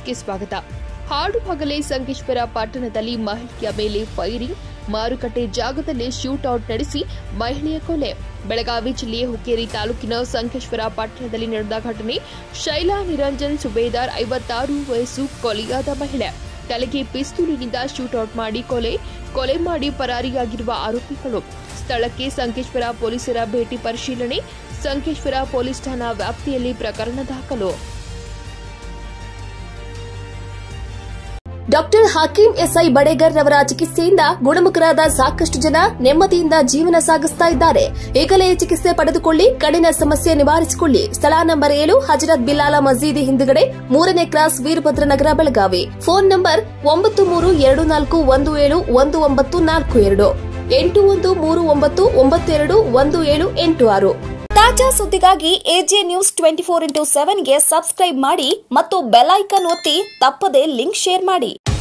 ನ್ಯೂಸ್ಗೆ ಸ್ವಾಗತ ಹಾಡು ಹಗಲೇ ಸಂಕೇಶ್ವರ ಪಟ್ಟಣದಲ್ಲಿ ಮಹಿಳೆಯ ಮೇಲೆ ಫೈರಿಂಗ್ ಮಾರುಕಟ್ಟೆ ಜಾಗದಲ್ಲೇ ಶೂಟ್ಔಟ್ ನಡೆಸಿ ಮಹಿಳೆಯ ಕೊಲೆ ಬೆಳಗಾವಿ ಜಿಲ್ಲೆಯ ಹುಕ್ಕೇರಿ ತಾಲೂಕಿನ ಸಂಕೇಶ್ವರ ಪಟ್ಟಣದಲ್ಲಿ ನಡೆದ ಘಟನೆ ಶೈಲಾ ನಿರಂಜನ್ ಸುಬೇದಾರ್ ಐವತ್ತಾರು ವಯಸ್ಸು ಕೊಲೆಯಾದ ಮಹಿಳೆ ತಲೆಗೆ ಪಿಸ್ತೂಲಿನಿಂದ ಶೂಟ್ಔಟ್ ಮಾಡಿ ಕೊಲೆ ಕೊಲೆ ಮಾಡಿ ಪರಾರಿಯಾಗಿರುವ ಆರೋಪಿಗಳು ಸ್ಥಳಕ್ಕೆ ಸಂಕೇಶ್ವರ ಪೊಲೀಸರ ಭೇಟಿ ಪರಿಶೀಲನೆ ಸಂಕೇಶ್ವರ ಪೊಲೀಸ್ ಠಾಣಾ ವ್ಯಾಪ್ತಿಯಲ್ಲಿ ಪ್ರಕರಣ ದಾಖಲು ಡಾಕ್ಟರ್ ಹಕೀಂ ಎಸ್ಐ ಬಡೇಗರ್ ರವರ ಚಿಕಿತ್ಸೆಯಿಂದ ಗುಣಮುಖರಾದ ಸಾಕಷ್ಟು ಜನ ನೆಮ್ಮದಿಯಿಂದ ಜೀವನ ಸಾಗಿಸ್ತಾ ಇದ್ದಾರೆ ಈಗಲೇ ಚಿಕಿತ್ಸೆ ಪಡೆದುಕೊಳ್ಳಿ ಕಡಿನ ಸಮಸ್ಯೆ ನಿವಾರಿಸಿಕೊಳ್ಳಿ ಸ್ಥಳ ನಂಬರ್ ಏಳು ಹಜರತ್ ಬಿಲಾಲ ಮಸೀದಿ ಹಿಂದುಗಡೆ ಮೂರನೇ cross Veerabhadra Nagar Belagavi phone number ಒಂಬತ್ತು ಮೂರು ಎರಡು ನಾಲ್ಕು ಒಂದು ಏಳು ಒಂದು ಒಂಬತ್ತು ನಾಲ್ಕು ಎರಡು ಎಂಟು ಒಂದು ಮೂರು ಒಂಬತ್ತು ಒಂಬತ್ತು ಎರಡು ಒಂದು ಏಳು ಎಂಟು ಆರು ತಾಜಾ ಸುದ್ದಿಗಾಗಿ AJ news twenty four into ಸೆವೆನ್ಗೆ ಸಬ್ಸ್ಕ್ರೈಬ್ ಮಾಡಿ ಮತ್ತು ಬೆಲ್ ಐಕಾನ್ ಒತ್ತಿ ತಪ್ಪದೇ ಲಿಂಕ್ ಶೇರ್ ಮಾಡಿ